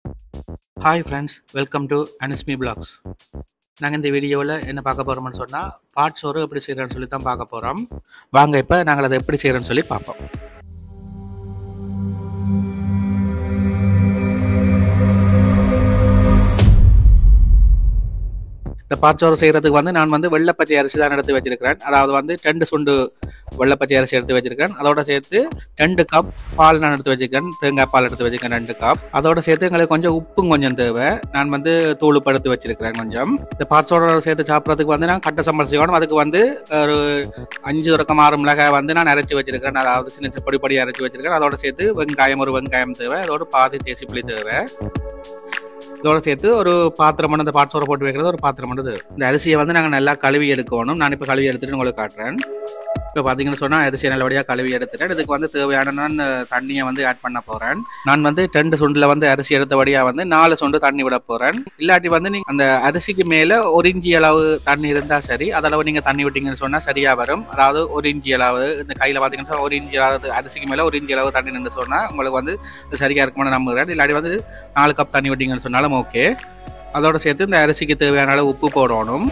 hi friends welcome to அனிஸ்மி blogs நாங்கள் இந்த வீடியோவில் என்ன பார்க்க போகிறோம்னு சொன்னால் பாட் சோறு எப்படி செய்கிறோன்னு சொல்லி தான் பார்க்க போகிறோம் வாங்க இப்போ நாங்கள் அதை எப்படி செய்கிறோன்னு சொல்லி பார்ப்போம் இந்த பாச்சோறு செய்கிறதுக்கு வந்து நான் வந்து வெள்ளைப்பச்சை அரிசி தான் எடுத்து வச்சிருக்கிறேன் அதாவது வந்து ரெண்டு சுண்டு வெள்ளைப்பச்சை அரிசி எடுத்து வச்சிருக்கேன் அதோட சேர்த்து ரெண்டு கப் பால் நான் எடுத்து வச்சிருக்கேன் தேங்காய் பால் எடுத்து வச்சிருக்கேன் ரெண்டு கப் அதோட சேர்த்து எங்களுக்கு கொஞ்சம் உப்பும் கொஞ்சம் தேவை நான் வந்து தூளுப்பு எடுத்து வச்சிருக்கிறேன் கொஞ்சம் இந்த பாச்சோட சேர்த்து சாப்பிட்றதுக்கு வந்து நான் கட்ட சம்பளம் செய்யணும் அதுக்கு வந்து ஒரு அஞ்சு ரக்கம் ஆறு மிளகாய் வந்து நான் அரைச்சி வச்சிருக்கிறேன் அதாவது சின்ன சின்ன பொடி பொடி அரைச்சி வச்சிருக்கேன் அதோட சேர்த்து வெங்காயம் ஒரு வெங்காயம் தேவை அதோட பாதி தேசி புளி தேவை இதோட சேர்த்து ஒரு பாத்திரம் பண்ண அந்த பாட்சோரை போட்டு வைக்கிறது ஒரு பாத்திரம் பண்ணுது இந்த அரிசியை வந்து நாங்கள் நல்லா கழுவி எடுக்கணும் நான் இப்போ கழுவி எடுத்துட்டு உங்களுக்கு காட்டுறேன் இப்போ பார்த்தீங்கன்னு சொன்னால் அரிசியை நல்லபடியாக கழுவி எடுத்துட்டேன் இதுக்கு வந்து தேவையான நான் தண்ணியை வந்து ஆட் பண்ண போகிறேன் நான் வந்து ரெண்டு சுண்டில் வந்து அரிசி எடுத்தபடியாக வந்து நாலு சுண்டு தண்ணி விட போகிறேன் இல்லாட்டி வந்து நீங்கள் அந்த அரிசிக்கு மேலே ஒரு இஞ்சி அளவு தண்ணி இருந்தால் சரி அதளவு நீங்கள் தண்ணி விட்டீங்கன்னு சொன்னால் சரியாக வரும் அதாவது ஒரு இஞ்சி அளவு இந்த கையில் பார்த்தீங்கன்னா ஒரு இஞ்சி அளவு அரிசிக்கு மேலே ஒரு இஞ்சி அளவு தண்ணி நின்று சொன்னால் உங்களுக்கு வந்து இது சரியாக இருக்கும்னு நம்புகிறேன் இல்லாட்டி வந்து நாலு கப் தண்ணி விட்டீங்கன்னு சொன்னாலும் ஓகே அதோட சேர்த்து இந்த அரிசிக்கு தேவையான அளவு உப்பு போடணும்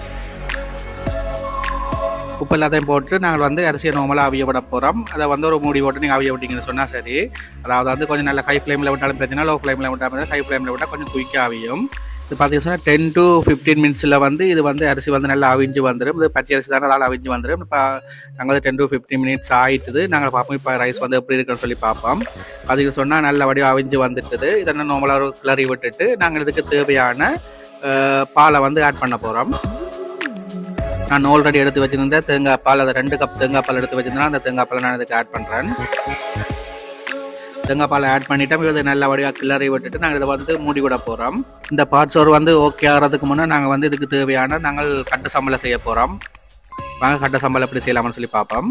உப்பு எல்லாத்தையும் போட்டு நாங்கள் வந்து அரிசியை நார்மலாக அவிய விட போகிறோம் அதை வந்து ஒரு மூடி போட்டு நீங்கள் அவிய விட்டீங்கன்னு சொன்னால் சரி அதாவது வந்து கொஞ்சம் நல்ல ஹை ஃப்ளேமில் விட்டாலும் பிரச்சனை லோ ஃப்ளேமில் விட்டாலும் ஹை ஃப்ளேமில் விட்டால் கொஞ்சம் குயிக்காக அவியும் இது பார்த்தீங்கன்னா டென் டு ஃபிஃப்டீன் மினிட்ஸில் வந்து இது வந்து அரிசி வந்து நல்லா அவிஞ்சு வந்துடும் இது பச்சை அரிசி தானே அதால் அவிஞ்சு வந்துடும் இப்போ நாங்கள் வந்து டென் டு ஃபிஃப்டீன் மினிட்ஸ் ஆகிட்டுது நாங்கள் பார்ப்போம் இப்போ ரைஸ் வந்து எப்படி இருக்குன்னு சொல்லி பார்ப்போம் அதுக்கு சொன்னால் நல்ல வடிவம் அவிஞ்சு வந்துட்டுது இதெல்லாம் நார்மலாக ஒரு கிளறி விட்டுட்டு நாங்கள் இதுக்கு தேவையான பாலை வந்து ஆட் பண்ண போகிறோம் நான் ஆல்ரெடி எடுத்து வச்சிருந்தேன் தேங்காய் பால் அதை ரெண்டு கப் தேங்காய் பால் எடுத்து வச்சிருந்தேன் அந்த தேங்காய் பாலை நான் இதுக்கு ஆட் பண்ணுறேன் தேங்காய் பாலை ஆட் பண்ணிட்டோம் இது நல்ல வடிவாக கிளறி விட்டுட்டு நாங்கள் இதை வந்து மூடி விட போகிறோம் இந்த பாட் சோறு வந்து ஓகே ஆகிறதுக்கு முன்னே நாங்கள் வந்து இதுக்கு தேவையான நாங்கள் கட்ட சம்பளம் செய்ய போகிறோம் வாங்க கட்ட சம்பளம் எப்படி செய்யலாம்னு சொல்லி பார்ப்போம்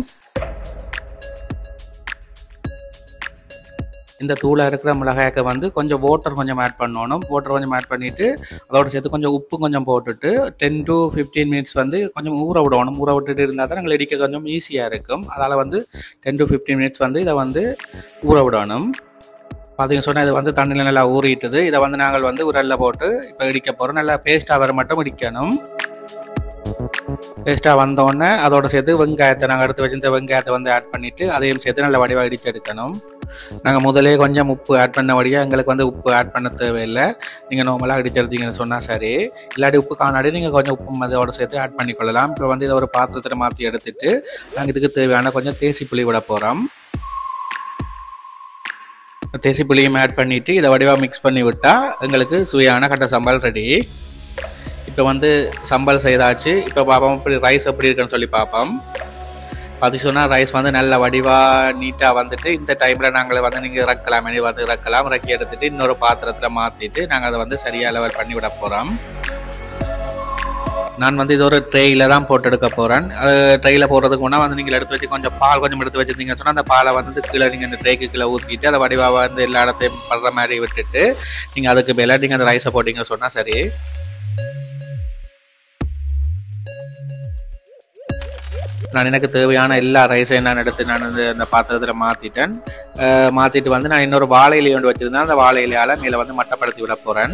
இந்த தூளாக இருக்கிற மிளகாய்க்கு வந்து கொஞ்சம் வாட்டர் கொஞ்சம் ஆட் பண்ணணும் வாட்டர் கொஞ்சம் ஆட் பண்ணிவிட்டு அதோட சேர்த்து கொஞ்சம் உப்பு கொஞ்சம் போட்டுட்டு டென் டு ஃபிஃப்டீன் மினிட்ஸ் வந்து கொஞ்சம் ஊற விடணும் ஊற விட்டுட்டு இருந்தால் தான் நாங்கள் இடிக்க கொஞ்சம் ஈஸியாக இருக்கும் அதனால் வந்து டென் டு ஃபிஃப்டீன் மினிட்ஸ் வந்து இதை வந்து ஊற விடணும் பார்த்தீங்க சொன்னால் இது வந்து தண்ணியில் நல்லா ஊறிட்டுது இதை வந்து நாங்கள் வந்து உரலில் போட்டு இப்போ இடிக்க போகிறோம் நல்லா பேஸ்ட்டாக வர மட்டும் இடிக்கணும் பேஸ்ட்டாக வந்தோடனே அதோட சேர்த்து வெங்காயத்தை நாங்கள் எடுத்து வச்சிருந்த வெங்காயத்தை வந்து ஆட் பண்ணிவிட்டு அதையும் சேர்த்து நல்லா வடிவாக இடிச்சு எடுக்கணும் நாங்கள் முதலே கொஞ்சம் உப்பு ஆட் பண்ணபடியாக எங்களுக்கு வந்து உப்பு ஆட் பண்ண தேவையில்லை நீங்கள் நார்மலாக அடிச்சு எடுத்தீங்கன்னு சொன்னால் சரி இல்லாட்டி உப்பு காணாடி நீங்கள் கொஞ்சம் உப்பு அதோட சேர்த்து ஆட் பண்ணிக்கொள்ளலாம் இப்போ வந்து இதை ஒரு பாத்திரத்தில் மாற்றி எடுத்துட்டு நாங்கள் இதுக்கு தேவையான கொஞ்சம் தேசி புளி விட போகிறோம் தேசி புளியும் ஆட் பண்ணிவிட்டு இதை வடிவாக மிக்ஸ் பண்ணி விட்டால் எங்களுக்கு சுவையான கட்ட சம்பல் ரெடி இப்போ வந்து சம்பல் செய்தாச்சு இப்போ பார்ப்போம் இப்படி ரைஸ் எப்படி இருக்குன்னு சொல்லி பார்ப்போம் அது சொன்னால் ரைஸ் வந்து நல்ல வடிவாக நீட்டாக வந்துட்டு இந்த டைமில் நாங்கள் வந்து நீங்கள் இறக்கலாம் மெனி வந்து இறக்கலாம் இறக்கி எடுத்துட்டு இன்னொரு பாத்திரத்தில் மாற்றிட்டு நாங்கள் அதை வந்து சரியாக லெவல் பண்ணி விட போகிறோம் நான் வந்து இது ஒரு ட்ரெயில் தான் போட்டு எடுக்க போகிறேன் அது ட்ரெயில் போடுறதுக்கு முன்னே வந்து நீங்கள் எடுத்து வச்சு கொஞ்சம் பால் கொஞ்சம் எடுத்து வச்சுருந்தீங்கன்னு சொன்னால் அந்த பாலை வந்து கீழே நீங்கள் அந்த ட்ரேக்கு கீழே ஊற்றிட்டு அதை வடிவாக வந்து எல்லா இடத்தையும் படுற மாதிரி விட்டுட்டு நீங்கள் அதுக்கு மேலே நீங்கள் அந்த ரைஸை போட்டிங்கன்னு சொன்னால் சரி நான் எனக்கு தேவையான எல்லா ரைஸையும் நான் எடுத்து நான் வந்து அந்த பாத்திரத்தில் மாற்றிட்டேன் மாற்றிட்டு வந்து நான் இன்னொரு வாழை இலை ஒன்று வச்சுருந்தேன் அந்த வாழை இலையால் மேலே வந்து மட்டப்படுத்தி விட போகிறேன்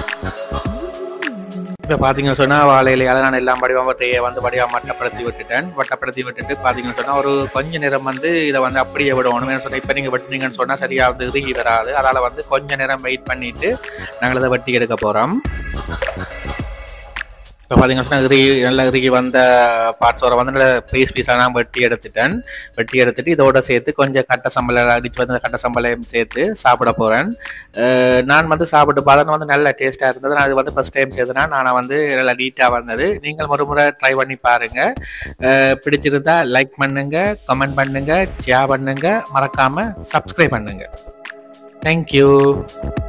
இப்போ பார்த்தீங்கன்னு சொன்னால் வாழை இலையால் நான் எல்லாம் வடிவம் ட்ரேயை வந்து வடிவாக மட்டப்படுத்தி விட்டுட்டேன் வட்டப்படுத்தி விட்டுட்டு பார்த்தீங்கன்னு சொன்னால் ஒரு கொஞ்ச நேரம் வந்து இதை வந்து அப்படியே விடணும் சொன்னால் இப்போ நீங்கள் வெட்டினீங்கன்னு சொன்னால் சரியாக வந்து இறுகி வராது அதால் வந்து கொஞ்ச நேரம் வெயிட் பண்ணிவிட்டு நாங்கள் இதை வெட்டி எடுக்க போகிறோம் இப்போ பார்த்தீங்கன்னா இறுகி நல்லா இறுகி வந்த பார்ட்ஸோட வந்து நல்ல பீஸ் பீஸாக நான் வெட்டி எடுத்துட்டேன் வெட்டி எடுத்துட்டு இதோட சேர்த்து கொஞ்சம் கட்ட சம்பளை அடித்து வந்து கட்ட சம்பளையும் சேர்த்து சாப்பிட போகிறேன் நான் வந்து சாப்பிட்டு பார்த்தா வந்து நல்ல டேஸ்ட்டாக இருந்தது நான் இது வந்து ஃபஸ்ட் டைம் சேர்த்துனா நான் வந்து நல்லா நீட்டாக வந்தது நீங்கள் ஒரு முறை ட்ரை பண்ணி பாருங்கள் பிடிச்சிருந்தா லைக் பண்ணுங்கள் கமெண்ட் பண்ணுங்கள் ஷேர் பண்ணுங்கள் மறக்காமல் சப்ஸ்கிரைப் பண்ணுங்கள் தேங்க்யூ